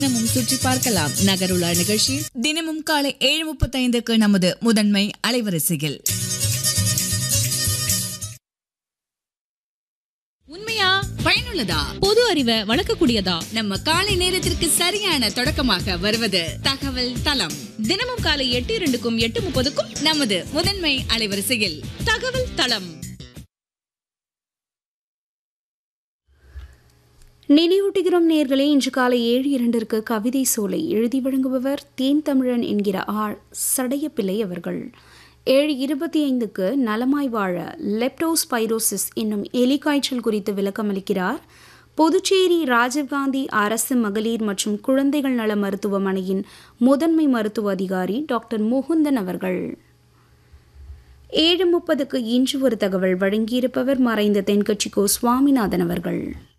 தினமும் சுற்றி பார்க்கலாம் நகருலா நிகழ்ச்சி தினமும் காலை ஏழு முப்பத்தைந்துக்கு நமது முதன்மை அலைவரிசையில் உண்மையா பயனுள்ளதா பொது அறிவை வளர்க்கக்கூடியதா நம்ம காலை நேரத்திற்கு சரியான தொடக்கமாக வருவது தகவல் தளம் தினமும் காலை எட்டு இரண்டுக்கும் எட்டு முப்பதுக்கும் நமது முதன்மை அலைவரிசையில் தகவல் தளம் நினைவூட்டுகிறோம் நேர்களே இன்று காலை ஏழு இரண்டிற்கு கவிதை சோலை எழுதி வழங்குபவர் தேன் தமிழன் என்கிற ஆர் சடையப்பிள்ளை அவர்கள் ஏழு இருபத்தி ஐந்துக்கு நலமாய் வாழ லெப்டோஸ்பைரோசிஸ் என்னும் எலிக்காய்ச்சல் குறித்து விளக்கமளிக்கிறார் புதுச்சேரி ராஜீவ்காந்தி அரசு மகளிர் மற்றும் குழந்தைகள் நல மருத்துவமனையின் முதன்மை மருத்துவ அதிகாரி டாக்டர் முகுந்தன் அவர்கள் ஏழு முப்பதுக்கு இன்று ஒரு தகவல் வழங்கியிருப்பவர் மறைந்த தென்கட்சிக்கோ சுவாமிநாதன் அவர்கள்